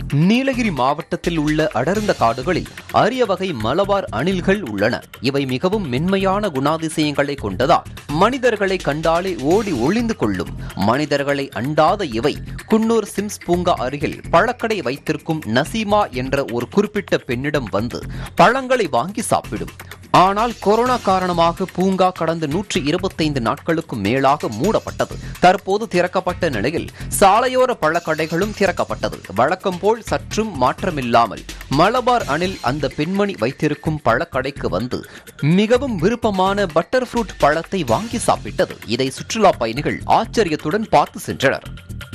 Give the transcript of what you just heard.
நீலகிரி மாவட்டத்தில் உள்ள அடர்ந்த காடுகளில் அரிய வகை மலபார் அணில்கள் உள்ளன இவை மிகவும் மென்மையான குணாதிசயங்களை கொண்டதால் மனிதர்களை கண்டாலே ஓடி ஒளிந்து கொள்ளும் மனிதர்களை அண்டாத இவை குன்னூர் சிம்ஸ் பூங்கா அருகில் பழக்கடை வைத்திருக்கும் நசீமா என்ற ஒரு குறிப்பிட்ட பெண்ணிடம் வந்து பழங்களை வாங்கி சாப்பிடும் ஆனால் கொரோனா காரணமாக பூங்கா கடந்த நூற்றி இருபத்தைந்து நாட்களுக்கு மேலாக மூடப்பட்டது தற்போது திறக்கப்பட்ட நிலையில் சாலையோர பழக்கடைகளும் திறக்கப்பட்டது வழக்கம் போல் சற்றும் மாற்றமில்லாமல் மலபார் அணில் அந்த பெண்மணி வைத்திருக்கும் பழக்கடைக்கு வந்து மிகவும் விருப்பமான பட்டர் ஃப்ரூட் பழத்தை வாங்கி சாப்பிட்டது இதை சுற்றுலா பயணிகள் ஆச்சரியத்துடன் பார்த்து சென்றனர்